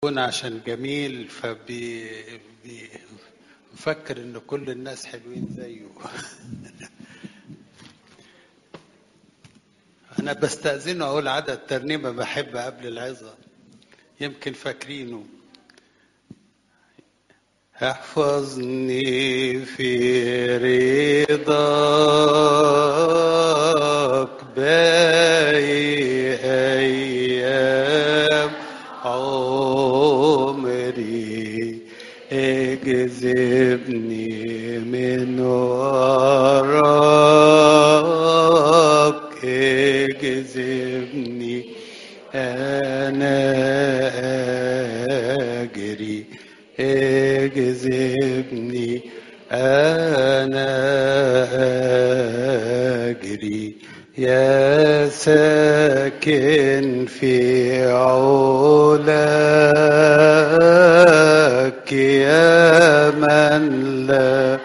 يكون عشان جميل فبي بي- مفكر ان كل الناس حلوين زيه انا بستأذنه اقول عدد ترنيمة بحب قبل العظة يمكن فاكرينه احفظني في رضاك باقي ايام عمري اجذبني من وراك اجذبني انا اجري اجذبني انا اجري يا ساكن في علاك يا من لا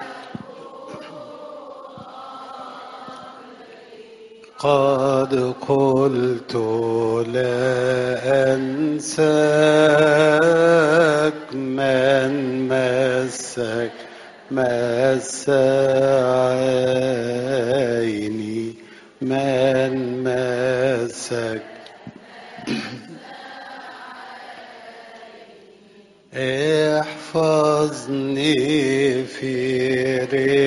قد قلت لا أنساك من مسك مس عيني من مسك احفظني في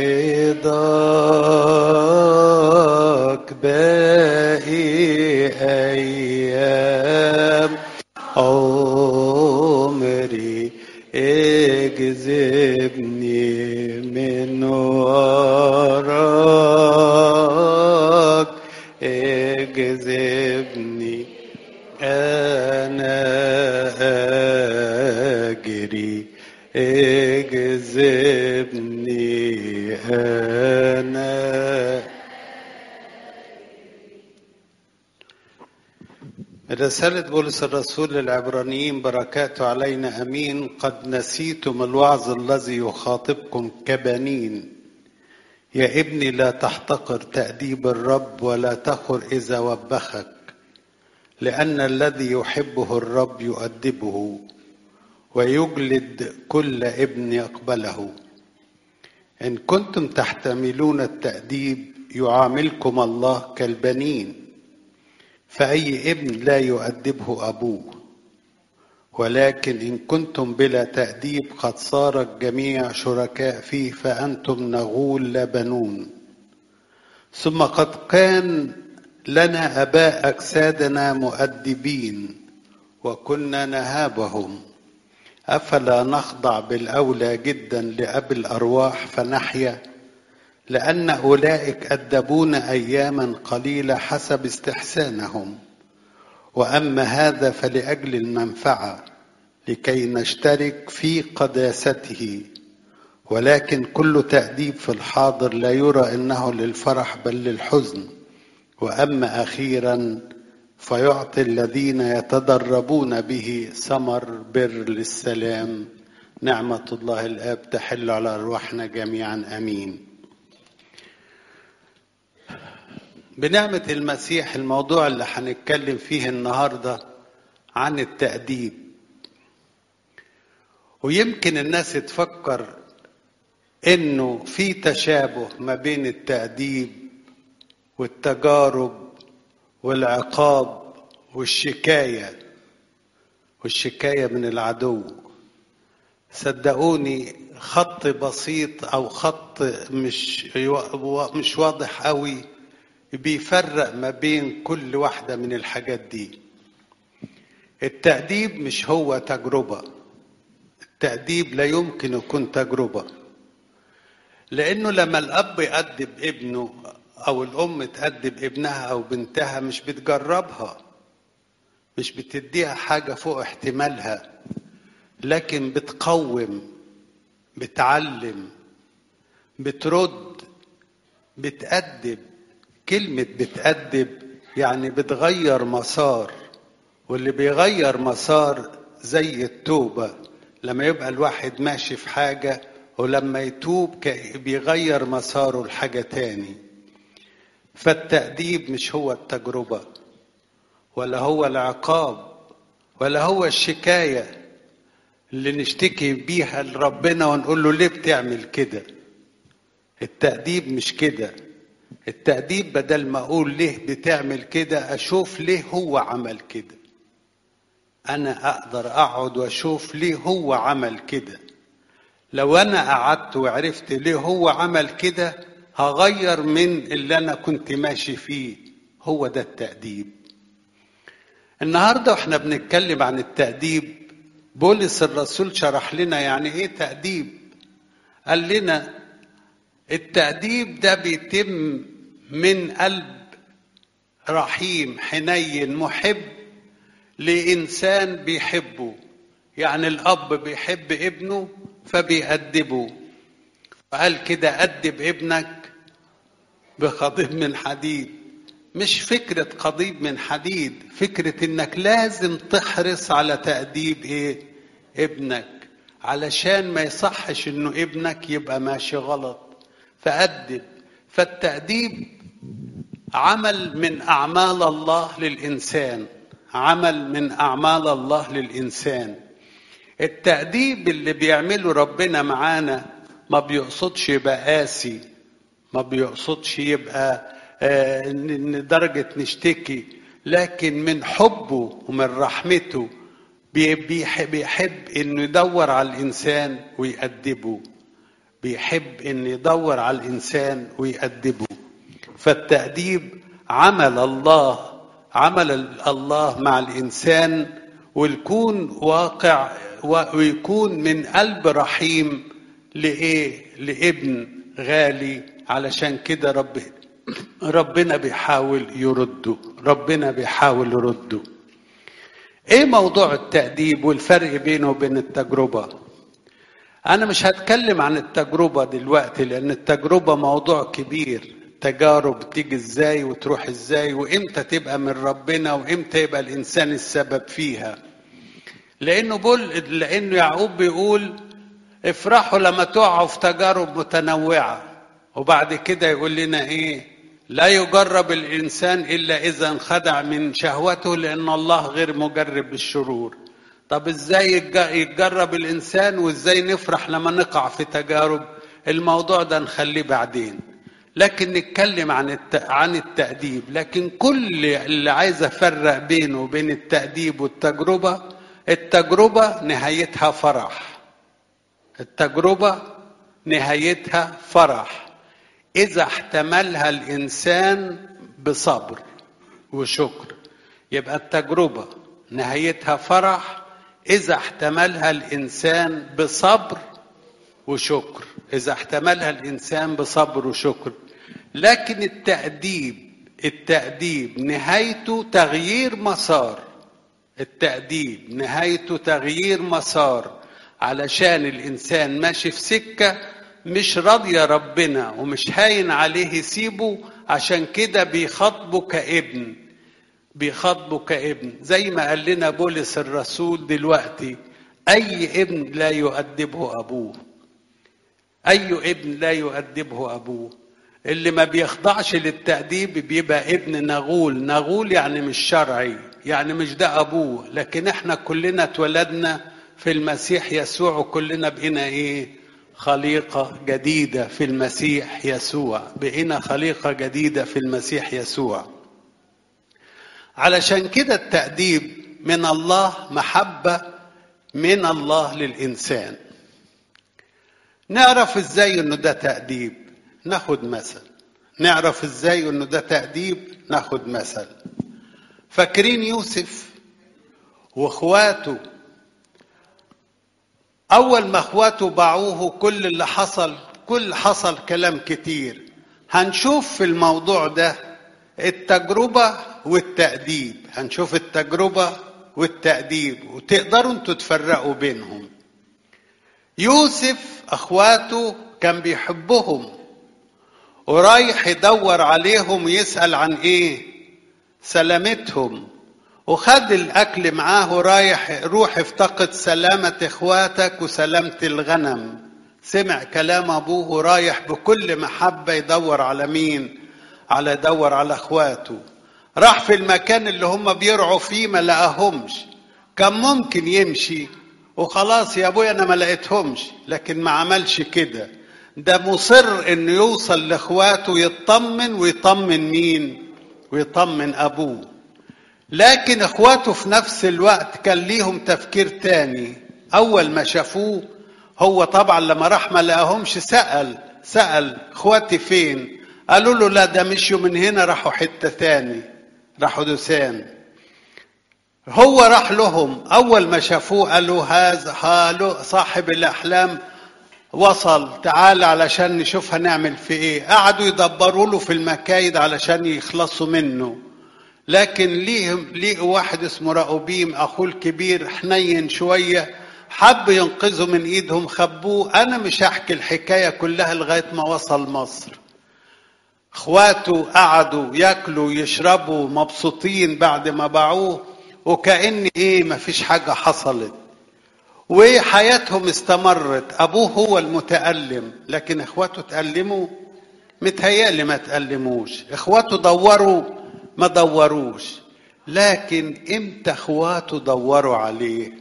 رضاك باقي ايام عمري اجذبني من وراك اجذبني أنا أجري اجذبني أنا رسالة بولس الرسول للعبرانيين بركاته علينا أمين قد نسيتم الوعظ الذي يخاطبكم كبنين يا ابني لا تحتقر تأديب الرب ولا تخر إذا وبخك لأن الذي يحبه الرب يؤدبه ويجلد كل ابن يقبله إن كنتم تحتملون التأديب يعاملكم الله كالبنين فأي ابن لا يؤدبه أبوه ولكن إن كنتم بلا تأديب قد صار الجميع شركاء فيه فأنتم نغول لا بنون ثم قد كان لنا اباء اجسادنا مؤدبين وكنا نهابهم افلا نخضع بالاولى جدا لاب الارواح فنحيا لان اولئك ادبونا اياما قليله حسب استحسانهم واما هذا فلاجل المنفعه لكي نشترك في قداسته ولكن كل تاديب في الحاضر لا يرى انه للفرح بل للحزن واما اخيرا فيعطي الذين يتدربون به ثمر بر للسلام نعمه الله الاب تحل على ارواحنا جميعا امين بنعمه المسيح الموضوع اللي هنتكلم فيه النهارده عن التاديب ويمكن الناس تفكر انه في تشابه ما بين التاديب والتجارب والعقاب والشكايه والشكايه من العدو صدقوني خط بسيط او خط مش مش واضح قوي بيفرق ما بين كل واحده من الحاجات دي التأديب مش هو تجربه التأديب لا يمكن يكون تجربه لانه لما الاب يأدب ابنه او الام تأدب ابنها او بنتها مش بتجربها مش بتديها حاجة فوق احتمالها لكن بتقوم بتعلم بترد بتأدب كلمة بتأدب يعني بتغير مسار واللي بيغير مسار زي التوبة لما يبقى الواحد ماشي في حاجة ولما يتوب بيغير مساره لحاجة تاني فالتأديب مش هو التجربة ولا هو العقاب ولا هو الشكاية اللي نشتكي بيها لربنا ونقول له ليه بتعمل كده التأديب مش كده التأديب بدل ما أقول ليه بتعمل كده أشوف ليه هو عمل كده أنا أقدر أقعد وأشوف ليه هو عمل كده لو أنا قعدت وعرفت ليه هو عمل كده هغير من اللي أنا كنت ماشي فيه هو ده التأديب النهاردة واحنا بنتكلم عن التأديب بولس الرسول شرح لنا يعني ايه تأديب قال لنا التأديب ده بيتم من قلب رحيم حنين محب لإنسان بيحبه يعني الأب بيحب ابنه فبيأدبه فقال كده أدب ابنك بخضيب من حديد مش فكرة قضيب من حديد فكرة انك لازم تحرص على تأديب ايه ابنك علشان ما يصحش انه ابنك يبقى ماشي غلط فأدب فالتأديب عمل من أعمال الله للإنسان عمل من أعمال الله للإنسان التأديب اللي بيعمله ربنا معانا ما بيقصدش يبقى قاسي ما بيقصدش يبقى آه درجة نشتكي لكن من حبه ومن رحمته بيحب, بيحب انه يدور على الانسان ويأدبه بيحب انه يدور على الانسان ويأدبه فالتأديب عمل الله عمل الله مع الانسان ويكون واقع ويكون من قلب رحيم لايه لابن غالي علشان كده رب ربنا بيحاول يرده ربنا بيحاول يرده ايه موضوع التأديب والفرق بينه وبين التجربة انا مش هتكلم عن التجربة دلوقتي لان التجربة موضوع كبير تجارب تيجي ازاي وتروح ازاي وامتى تبقى من ربنا وامتى يبقى الانسان السبب فيها لانه بول لانه يعقوب بيقول افرحوا لما تقعوا في تجارب متنوعه وبعد كده يقول لنا ايه لا يجرب الانسان الا اذا انخدع من شهوته لان الله غير مجرب بالشرور طب ازاي يتجرب الانسان وازاي نفرح لما نقع في تجارب الموضوع ده نخليه بعدين لكن نتكلم عن الت... عن التأديب لكن كل اللي عايز افرق بينه وبين التأديب والتجربة التجربة نهايتها فرح التجربة نهايتها فرح إذا احتملها الإنسان بصبر وشكر يبقى التجربة نهايتها فرح إذا احتملها الإنسان بصبر وشكر إذا احتملها الإنسان بصبر وشكر لكن التأديب التأديب نهايته تغيير مسار التأديب نهايته تغيير مسار علشان الإنسان ماشي في سكة مش راضية ربنا ومش هاين عليه يسيبه عشان كده بيخاطبه كابن بيخاطبه كابن زي ما قال لنا بولس الرسول دلوقتي أي ابن لا يؤدبه أبوه أي ابن لا يؤدبه أبوه اللي ما بيخضعش للتأديب بيبقى ابن نغول نغول يعني مش شرعي يعني مش ده أبوه لكن احنا كلنا اتولدنا في المسيح يسوع وكلنا بقينا ايه خليقة جديدة في المسيح يسوع بقينا خليقة جديدة في المسيح يسوع علشان كده التأديب من الله محبة من الله للإنسان نعرف ازاي انه ده تأديب ناخد مثل نعرف ازاي انه ده تأديب ناخد مثل فاكرين يوسف واخواته اول ما اخواته باعوه كل اللي حصل كل حصل كلام كتير هنشوف في الموضوع ده التجربة والتأديب هنشوف التجربة والتأديب وتقدروا انتوا تفرقوا بينهم يوسف اخواته كان بيحبهم ورايح يدور عليهم ويسأل عن ايه سلامتهم وخد الاكل معاه رايح روح افتقد سلامة اخواتك وسلامة الغنم سمع كلام ابوه ورايح بكل محبة يدور على مين على يدور على اخواته راح في المكان اللي هم بيرعوا فيه ما لقاهمش كان ممكن يمشي وخلاص يا ابويا انا ما لقيتهمش لكن ما عملش كده ده مصر انه يوصل لاخواته يطمن ويطمن مين ويطمن ابوه لكن اخواته في نفس الوقت كان ليهم تفكير تاني اول ما شافوه هو طبعا لما راح ما لقاهمش سأل سأل اخواتي فين قالوا له لا ده مشوا من هنا راحوا حتة تاني راحوا دوسان هو راح لهم اول ما شافوه قالوا هذا هالو صاحب الاحلام وصل تعال علشان نشوف هنعمل في ايه قعدوا يدبروا له في المكايد علشان يخلصوا منه لكن ليهم ليه واحد اسمه راؤوبيم اخوه الكبير حنين شويه حب ينقذه من ايدهم خبوه انا مش هحكي الحكايه كلها لغايه ما وصل مصر اخواته قعدوا ياكلوا يشربوا مبسوطين بعد ما باعوه وكأن ايه مفيش حاجه حصلت وحياتهم استمرت ابوه هو المتألم لكن اخواته تألموا متهيألي ما تألموش اخواته دوروا ما دوروش لكن امتى اخواته دوروا عليه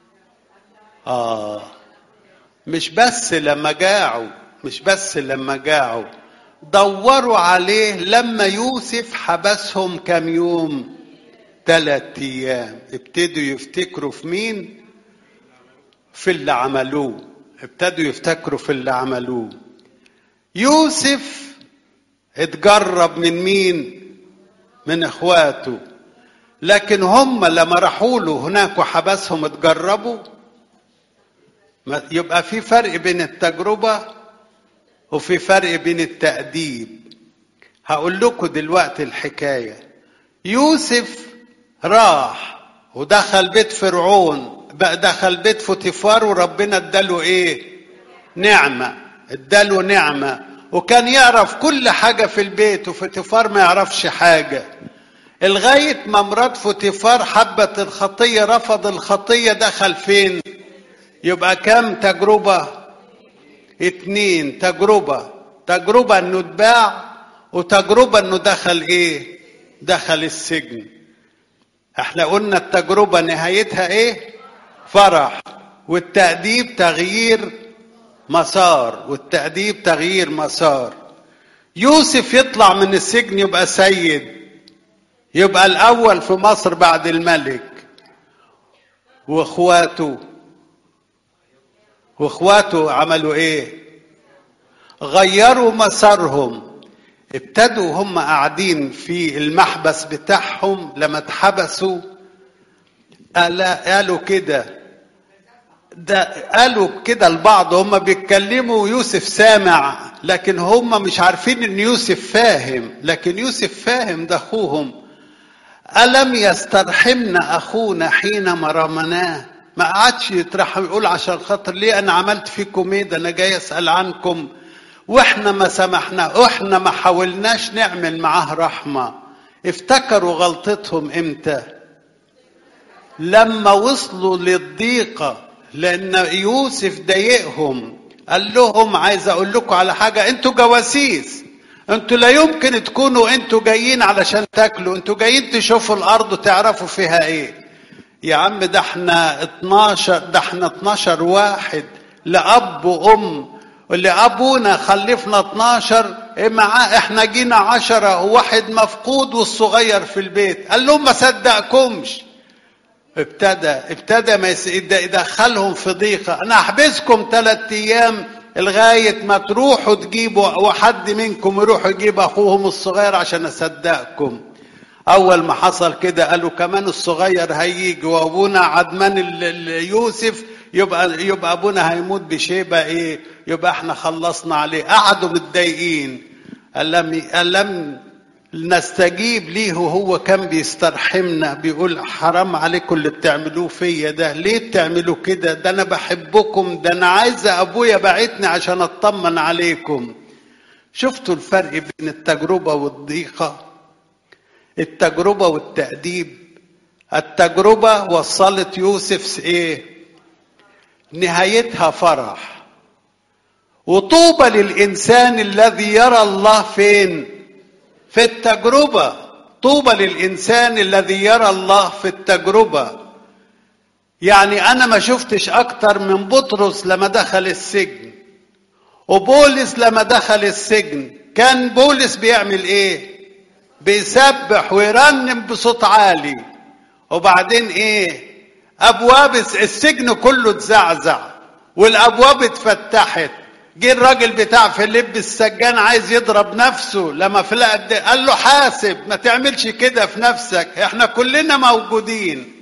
اه مش بس لما جاعوا مش بس لما جاعوا دوروا عليه لما يوسف حبسهم كم يوم ثلاث ايام ابتدوا يفتكروا في مين في اللي عملوه ابتدوا يفتكروا في اللي عملوه يوسف اتجرب من مين من اخواته لكن هم لما راحوا له هناك وحبسهم اتجربوا يبقى في فرق بين التجربة وفي فرق بين التأديب هقول لكم دلوقتي الحكاية يوسف راح ودخل بيت فرعون بقى دخل بيت فوتيفار وربنا اداله ايه نعمة اداله نعمة وكان يعرف كل حاجة في البيت وفوتيفار ما يعرفش حاجة لغاية ما مرات فوتيفار حبت الخطية رفض الخطية دخل فين يبقى كم تجربة اتنين تجربة تجربة انه اتباع وتجربة انه دخل ايه دخل السجن احنا قلنا التجربة نهايتها ايه فرح والتأديب تغيير مسار والتأديب تغيير مسار يوسف يطلع من السجن يبقى سيد يبقى الأول في مصر بعد الملك واخواته واخواته عملوا ايه غيروا مسارهم ابتدوا هم قاعدين في المحبس بتاعهم لما اتحبسوا قالوا كده ده قالوا كده البعض هم بيتكلموا ويوسف سامع لكن هم مش عارفين ان يوسف فاهم لكن يوسف فاهم ده اخوهم ألم يسترحمنا أخونا حينما رمناه ما قعدش يترحم يقول عشان خاطر ليه أنا عملت فيكم إيه ده أنا جاي أسأل عنكم وإحنا ما سمحنا وإحنا ما حاولناش نعمل معاه رحمة افتكروا غلطتهم إمتى لما وصلوا للضيقة لأن يوسف ضايقهم قال لهم عايز أقول لكم على حاجة أنتوا جواسيس انتوا لا يمكن تكونوا انتوا جايين علشان تاكلوا انتوا جايين تشوفوا الارض وتعرفوا فيها ايه يا عم ده احنا 12 ده احنا 12 واحد لاب وام واللي ابونا خلفنا 12 معاه احنا جينا 10 وواحد مفقود والصغير في البيت قال لهم ما صدقكمش ابتدى ابتدى ما يدخلهم في ضيقه انا احبسكم ثلاث ايام لغاية ما تروحوا تجيبوا وحد منكم يروح يجيب أخوهم الصغير عشان أصدقكم أول ما حصل كده قالوا كمان الصغير هيجي وأبونا عدمان يوسف يبقى يبقى أبونا هيموت بشيبة إيه يبقى إحنا خلصنا عليه قعدوا متضايقين ألم ألم نستجيب ليه وهو كان بيسترحمنا بيقول حرام عليكم اللي بتعملوه فيا ده ليه بتعملوا كده ده انا بحبكم ده انا عايزه ابويا بعتني عشان اطمن عليكم شفتوا الفرق بين التجربه والضيقه التجربه والتاديب التجربه وصلت يوسف ايه نهايتها فرح وطوبى للانسان الذي يرى الله فين في التجربة طوبى للإنسان الذي يرى الله في التجربة يعني انا ما شفتش اكتر من بطرس لما دخل السجن وبولس لما دخل السجن كان بولس بيعمل ايه بيسبح ويرنم بصوت عالي وبعدين ايه ابواب السجن كله اتزعزع والابواب اتفتحت جه الراجل بتاع فيليب السجان عايز يضرب نفسه لما فلق قال له حاسب ما تعملش كده في نفسك احنا كلنا موجودين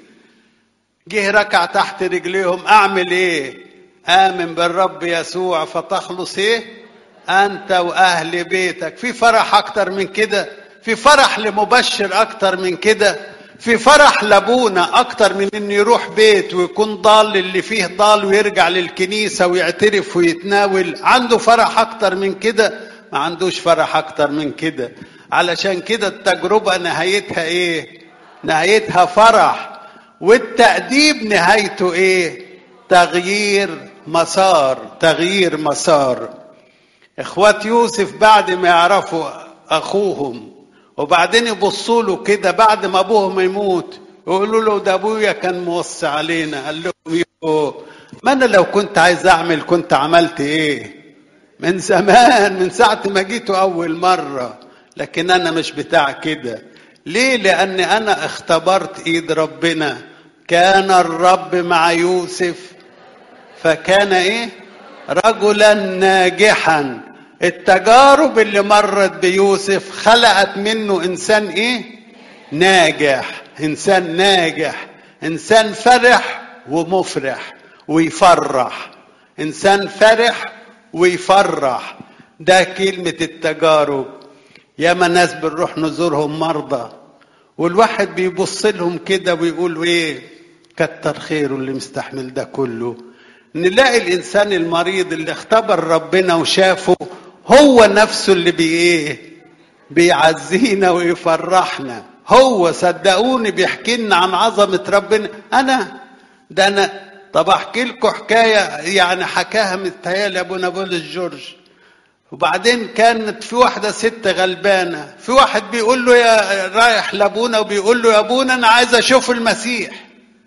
جه ركع تحت رجليهم اعمل ايه امن بالرب يسوع فتخلص ايه انت واهل بيتك في فرح اكتر من كده في فرح لمبشر اكتر من كده في فرح لابونا اكتر من انه يروح بيت ويكون ضال اللي فيه ضال ويرجع للكنيسه ويعترف ويتناول عنده فرح اكتر من كده ما عندوش فرح اكتر من كده علشان كده التجربه نهايتها ايه نهايتها فرح والتأديب نهايته ايه تغيير مسار تغيير مسار اخوات يوسف بعد ما يعرفوا اخوهم وبعدين يبصوا له كده بعد ما ابوهم يموت يقولوا له ده ابويا كان موصي علينا قال لهم يو ما انا لو كنت عايز اعمل كنت عملت ايه من زمان من ساعه ما جيتوا اول مره لكن انا مش بتاع كده ليه لان انا اختبرت ايد ربنا كان الرب مع يوسف فكان ايه رجلا ناجحا التجارب اللي مرت بيوسف خلقت منه انسان ايه ناجح انسان ناجح انسان فرح ومفرح ويفرح انسان فرح ويفرح ده كلمة التجارب ياما ناس بنروح نزورهم مرضى والواحد بيبص لهم كده ويقول ايه كتر خيره اللي مستحمل ده كله نلاقي الانسان المريض اللي اختبر ربنا وشافه هو نفسه اللي بي ايه بيعزينا ويفرحنا هو صدقوني بيحكي لنا عن عظمة ربنا أنا ده أنا طب أحكي لكم حكاية يعني حكاها متهيألي أبونا بولس جورج وبعدين كانت في واحدة ست غلبانة في واحد بيقول له يا رايح لابونا وبيقول له يا ابونا أنا عايز أشوف المسيح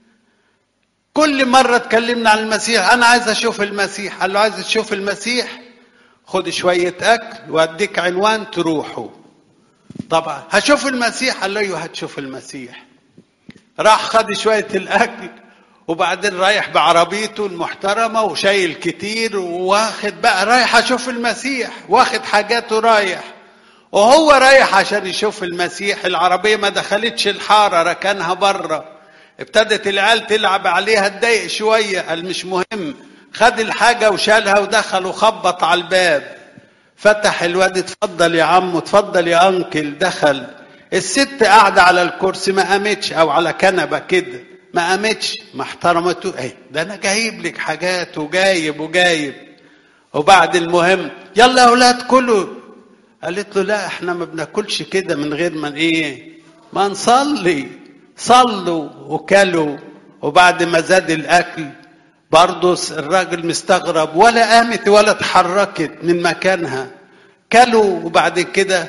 كل مرة اتكلمنا عن المسيح أنا عايز أشوف المسيح قال له عايز تشوف المسيح خد شوية أكل وأديك عنوان تروحوا طبعا هشوف المسيح قال له أيوه هتشوف المسيح راح خد شوية الأكل وبعدين رايح بعربيته المحترمة وشايل كتير واخد بقى رايح أشوف المسيح واخد حاجاته رايح وهو رايح عشان يشوف المسيح العربية ما دخلتش الحارة ركنها بره ابتدت العيال تلعب عليها اتضايق شوية قال مش مهم خد الحاجة وشالها ودخل وخبط على الباب فتح الواد اتفضل يا عم اتفضل يا انكل دخل الست قاعدة على الكرسي ما قامتش او على كنبة كده ما قامتش ما احترمته ايه ده انا جايب لك حاجات وجايب وجايب وبعد المهم يلا يا اولاد كلوا قالت له لا احنا ما بناكلش كده من غير ما ايه ما نصلي صلوا وكلوا وبعد ما زاد الاكل برضه الراجل مستغرب ولا قامت ولا اتحركت من مكانها كلوا وبعد كده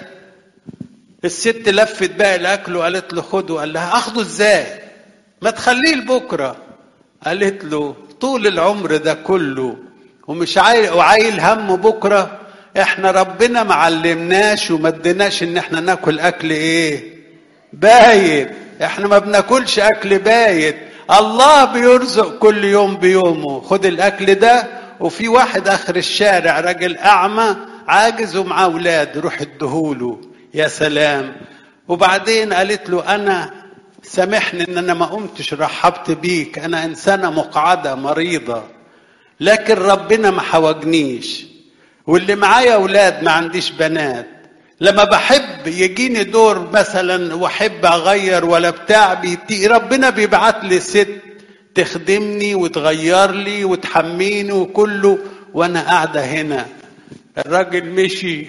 الست لفت بقى الاكل وقالت له خده قال لها اخده ازاي ما تخليه لبكره قالت له طول العمر ده كله ومش عايل وعايل هم بكره احنا ربنا ما علمناش وما اديناش ان احنا ناكل اكل ايه بايت احنا ما بناكلش اكل بايت الله بيرزق كل يوم بيومه خد الاكل ده وفي واحد اخر الشارع راجل اعمى عاجز ومعاه اولاد روح ادهوله يا سلام وبعدين قالت له انا سامحني ان انا ما قمتش رحبت بيك انا انسانه مقعده مريضه لكن ربنا ما حوجنيش واللي معايا اولاد ما عنديش بنات لما بحب يجيني دور مثلا واحب اغير ولا بتاع بيتي ربنا بيبعت لي ست تخدمني وتغير لي وتحميني وكله وانا قاعده هنا الراجل مشي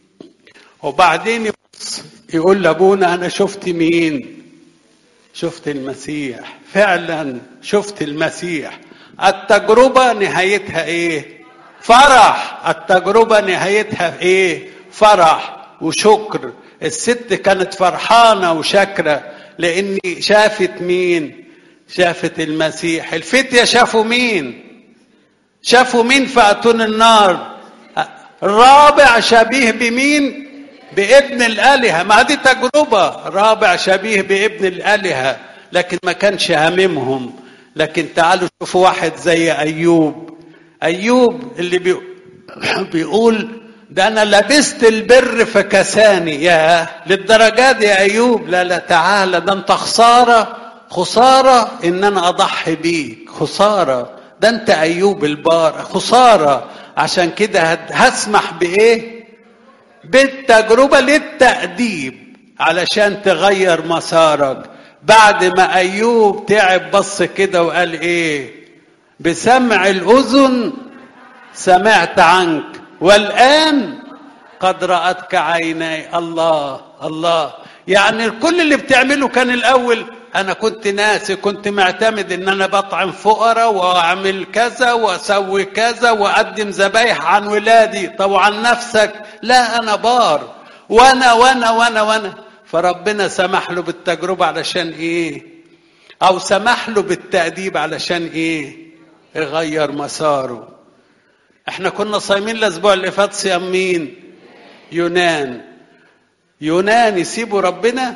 وبعدين يبص يقول لابونا انا شفت مين شفت المسيح فعلا شفت المسيح التجربه نهايتها ايه فرح التجربه نهايتها ايه فرح وشكر الست كانت فرحانه وشاكره لاني شافت مين شافت المسيح الفتية شافوا مين شافوا مين في أتون النار الرابع شبيه بمين بابن الآلهة ما دي تجربة رابع شبيه بابن الآلهة لكن ما كانش هاممهم لكن تعالوا شوفوا واحد زي أيوب أيوب اللي بي... بيقول ده أنا لبست البر فكساني يا للدرجات دي يا أيوب لا لا تعالى ده أنت خسارة خسارة إن أنا أضحي بيك خسارة ده أنت أيوب البار خسارة عشان كده هسمح بإيه بالتجربة للتأديب علشان تغير مسارك بعد ما أيوب تعب بص كده وقال إيه بسمع الأذن سمعت عنك والآن قد رأتك عيني الله الله يعني كل اللي بتعمله كان الأول أنا كنت ناسي كنت معتمد إن أنا بطعم فقراء وأعمل كذا وأسوي كذا وأقدم ذبايح عن ولادي طب عن نفسك لا أنا بار وأنا وأنا وأنا وأنا فربنا سمح له بالتجربة علشان إيه أو سمح له بالتأديب علشان إيه يغير مساره احنا كنا صايمين الأسبوع اللي فات صيام مين يونان يونان يسيبوا ربنا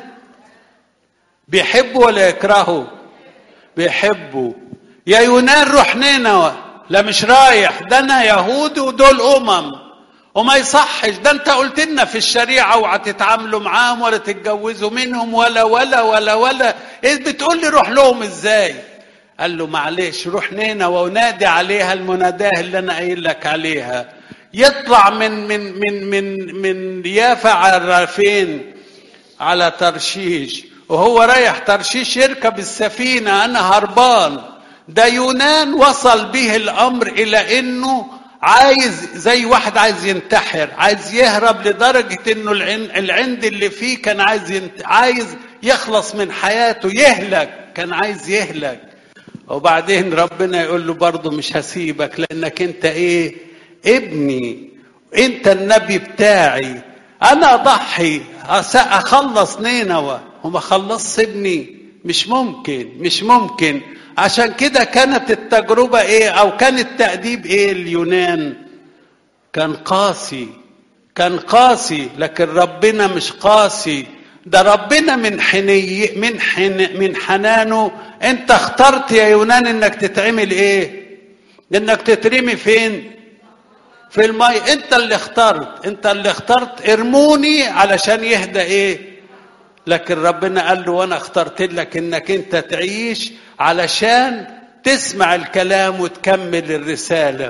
بيحبوا ولا يكرهوا بيحبوا يا يونان روح نينوى لا مش رايح ده انا يهودي ودول امم وما يصحش ده انت قلت لنا في الشريعه اوعى تتعاملوا معاهم ولا تتجوزوا منهم ولا ولا ولا ولا ايه بتقول لي روح لهم ازاي قال له معلش روح نينوى ونادي عليها المناداه اللي انا قايل لك عليها يطلع من من من من من يافا على فين على ترشيش وهو رايح ترشيش يركب السفينة أنا هربان ده يونان وصل به الأمر إلى إنه عايز زي واحد عايز ينتحر عايز يهرب لدرجة إنه العند اللي فيه كان عايز ينت... عايز يخلص من حياته يهلك كان عايز يهلك وبعدين ربنا يقول له برضه مش هسيبك لأنك أنت إيه ابني أنت النبي بتاعي أنا أضحي أخلص نينوى وما خلصش ابني مش ممكن مش ممكن عشان كده كانت التجربة ايه او كان التأديب ايه اليونان كان قاسي كان قاسي لكن ربنا مش قاسي ده ربنا من حني من حن من حنانه انت اخترت يا يونان انك تتعمل ايه انك تترمي فين في الماء انت اللي اخترت انت اللي اخترت ارموني علشان يهدى ايه لكن ربنا قال له وانا اخترت لك انك انت تعيش علشان تسمع الكلام وتكمل الرسالة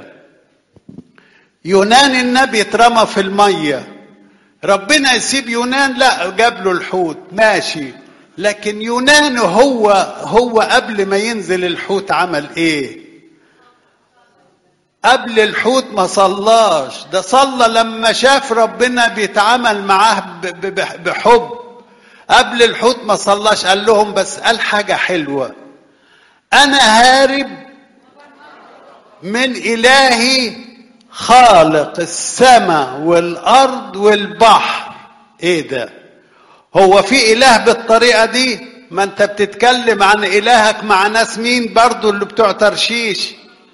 يونان النبي اترمى في المية ربنا يسيب يونان لا جاب له الحوت ماشي لكن يونان هو هو قبل ما ينزل الحوت عمل ايه قبل الحوت ما صلاش ده صلى لما شاف ربنا بيتعامل معاه بحب قبل الحوت ما صلاش قال لهم بس قال حاجة حلوة أنا هارب من إلهي خالق السماء والأرض والبحر إيه ده هو في إله بالطريقة دي ما أنت بتتكلم عن إلهك مع ناس مين برضو اللي بتوع ترشيش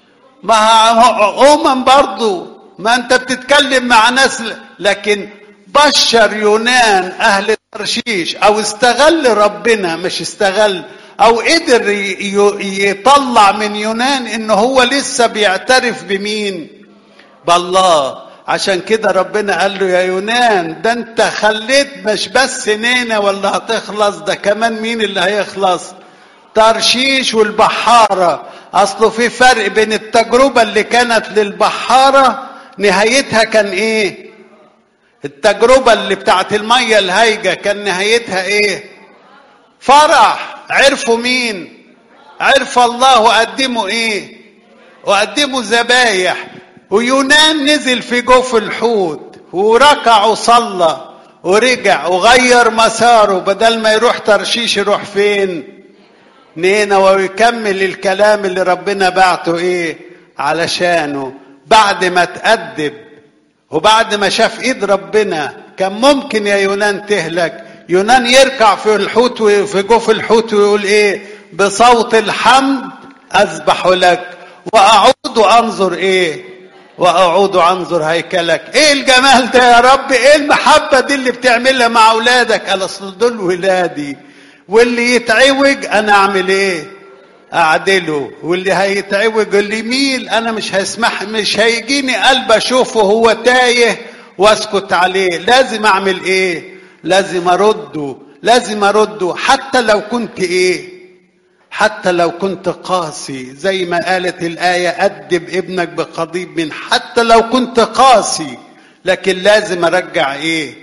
ما أمم برضو ما أنت بتتكلم مع ناس لكن بشر يونان أهل ترشيش او استغل ربنا مش استغل او قدر يطلع من يونان ان هو لسه بيعترف بمين بالله عشان كده ربنا قال له يا يونان ده انت خليت مش بس نينة ولا هتخلص ده كمان مين اللي هيخلص ترشيش والبحارة اصله في فرق بين التجربة اللي كانت للبحارة نهايتها كان ايه التجربة اللي بتاعت المية الهايجة كان نهايتها ايه فرح عرفوا مين عرف الله وقدموا ايه وقدموا ذبايح ويونان نزل في جوف الحوت وركع وصلى ورجع وغير مساره بدل ما يروح ترشيش يروح فين نينوى ويكمل الكلام اللي ربنا بعته ايه علشانه بعد ما تأدب وبعد ما شاف ايد ربنا كان ممكن يا يونان تهلك يونان يركع في الحوت في جوف الحوت ويقول ايه بصوت الحمد اذبح لك واعود انظر ايه واعود انظر هيكلك ايه الجمال ده يا رب ايه المحبه دي اللي بتعملها مع اولادك قال اصل دول ولادي واللي يتعوج انا اعمل ايه اعدله واللي هيتعوج اللي يميل انا مش هسمح مش هيجيني قلب اشوفه هو تايه واسكت عليه لازم اعمل ايه لازم ارده لازم ارده حتى لو كنت ايه حتى لو كنت قاسي زي ما قالت الآية أدب ابنك بقضيب من حتى لو كنت قاسي لكن لازم أرجع إيه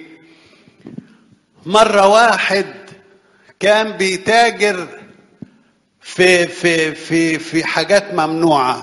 مرة واحد كان بيتاجر في في في في حاجات ممنوعة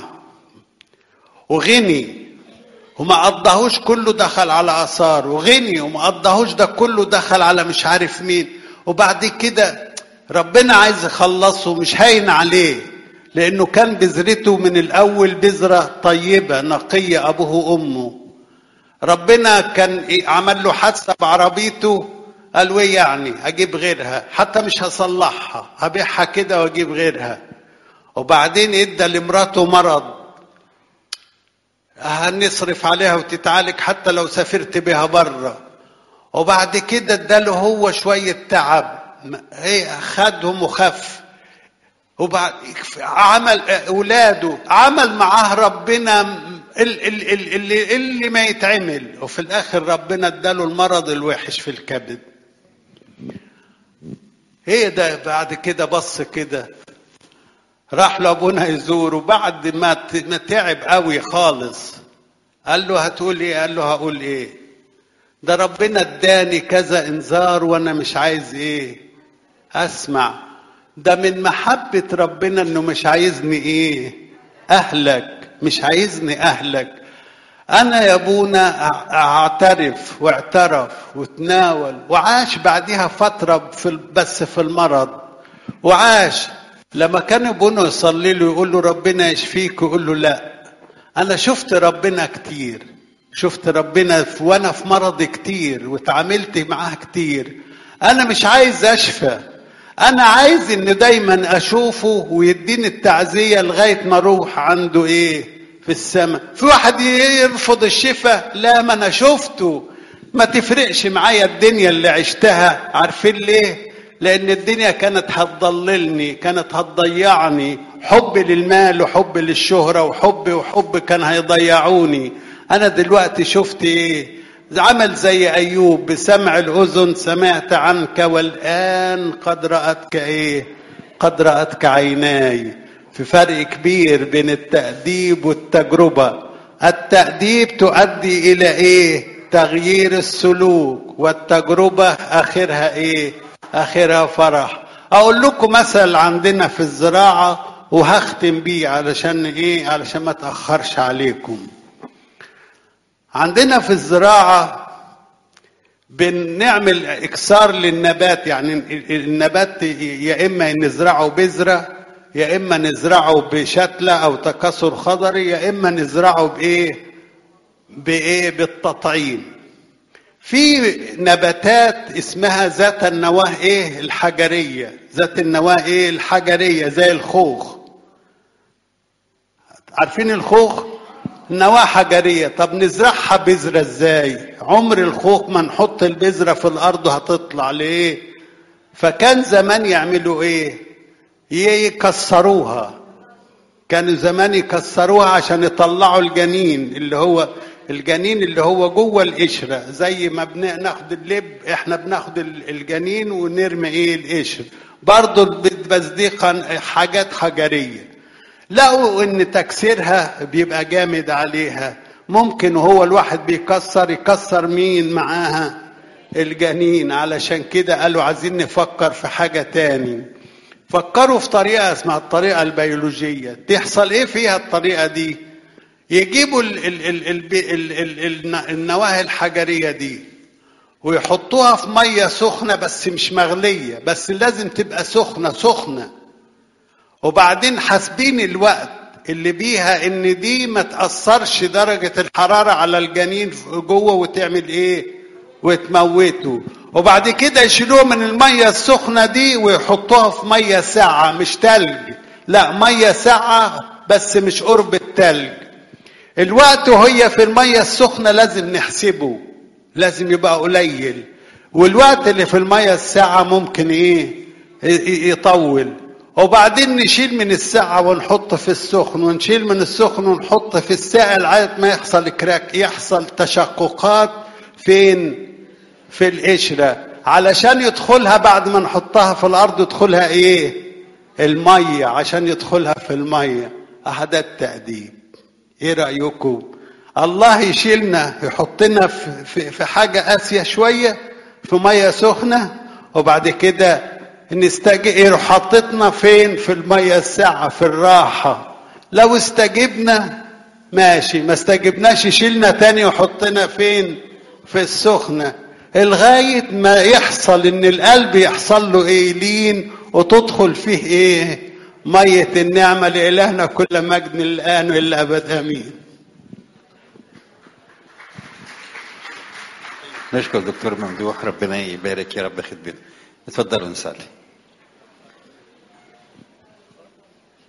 وغني وما قضاهوش كله دخل على آثار وغني وما قضاهوش ده كله دخل على مش عارف مين وبعد كده ربنا عايز يخلصه مش هين عليه لانه كان بذرته من الاول بذره طيبه نقيه ابوه وامه ربنا كان عمل له حادثه بعربيته قال ايه يعني اجيب غيرها حتى مش هصلحها هبيعها كده واجيب غيرها وبعدين ادى لمراته مرض هنصرف عليها وتتعالج حتى لو سافرت بها بره وبعد كده اداله هو شويه تعب ايه خدهم وخف وبعد عمل اولاده عمل معاه ربنا اللي, اللي, اللي ما يتعمل وفي الاخر ربنا اداله المرض الوحش في الكبد ايه ده بعد كده بص كده راح لابونا يزوره بعد ما ما تعب قوي خالص قال له هتقول ايه قال له هقول ايه ده ربنا اداني كذا انذار وانا مش عايز ايه اسمع ده من محبة ربنا انه مش عايزني ايه اهلك مش عايزني اهلك انا يا ابونا اعترف واعترف وتناول وعاش بعدها فترة في بس في المرض وعاش لما كان ابونا يصلي له يقول له ربنا يشفيك يقول له لا انا شفت ربنا كتير شفت ربنا في وانا في مرض كتير وتعاملت معاه كتير انا مش عايز اشفى انا عايز ان دايما اشوفه ويديني التعزية لغاية ما اروح عنده ايه في السماء في واحد يرفض الشفاء لا ما انا شفته ما تفرقش معايا الدنيا اللي عشتها عارفين ليه لان الدنيا كانت هتضللني كانت هتضيعني حب للمال وحب للشهرة وحب وحب كان هيضيعوني انا دلوقتي شفت ايه عمل زي ايوب بسمع الاذن سمعت عنك والان قد راتك ايه قد راتك عيناي في فرق كبير بين التاديب والتجربه التاديب تؤدي الى ايه تغيير السلوك والتجربه اخرها ايه اخرها فرح اقول لكم مثل عندنا في الزراعه وهختم بيه علشان ايه علشان ما اتاخرش عليكم عندنا في الزراعة بنعمل إكسار للنبات يعني النبات يا إما نزرعه بذرة يا إما نزرعه بشتلة أو تكاثر خضري يا إما نزرعه بإيه؟ بإيه؟ بالتطعيم. في نباتات اسمها ذات النواة إيه؟ الحجرية، ذات النواة إيه؟ الحجرية زي الخوخ. عارفين الخوخ؟ نواة حجرية طب نزرعها بذرة ازاي عمر الخوخ ما نحط البذرة في الأرض هتطلع ليه فكان زمان يعملوا ايه يكسروها كانوا زمان يكسروها عشان يطلعوا الجنين اللي هو الجنين اللي هو جوه القشرة زي ما بناخد اللب احنا بناخد الجنين ونرمي ايه القشر برضه بس دي حاجات حجريه لقوا ان تكسيرها بيبقى جامد عليها ممكن وهو الواحد بيكسر يكسر مين معاها الجنين علشان كده قالوا عايزين نفكر في حاجة تاني فكروا في طريقة اسمها الطريقة البيولوجية تحصل ايه فيها الطريقة دي يجيبوا ال ال ال ال ال ال ال النواهي الحجرية دي ويحطوها في مية سخنة بس مش مغلية بس لازم تبقى سخنة سخنة وبعدين حاسبين الوقت اللي بيها ان دي ما تاثرش درجه الحراره على الجنين جوه وتعمل ايه وتموته وبعد كده يشيلوه من المية السخنة دي ويحطوها في مية ساقعة مش تلج لا مية ساقعة بس مش قرب التلج الوقت وهي في المية السخنة لازم نحسبه لازم يبقى قليل والوقت اللي في المية الساقعة ممكن ايه يطول وبعدين نشيل من الساقعة ونحط في السخن ونشيل من السخن ونحط في الساقع لغاية ما يحصل كراك يحصل تشققات فين في القشرة علشان يدخلها بعد ما نحطها في الأرض يدخلها إيه المية عشان يدخلها في المية أهدا التأديب إيه رأيكم الله يشيلنا يحطنا في, في, في حاجة قاسية شوية في مية سخنة وبعد كده نستجي يروح حطتنا فين في المية الساعة في الراحة لو استجبنا ماشي ما استجبناش يشيلنا تاني ويحطنا فين في السخنة لغاية ما يحصل ان القلب يحصل له ايه لين وتدخل فيه ايه مية النعمة لإلهنا كل مجد الآن والى أبد آمين نشكر دكتور ممدوح ربنا يبارك يا رب خدمته اتفضلوا نصلي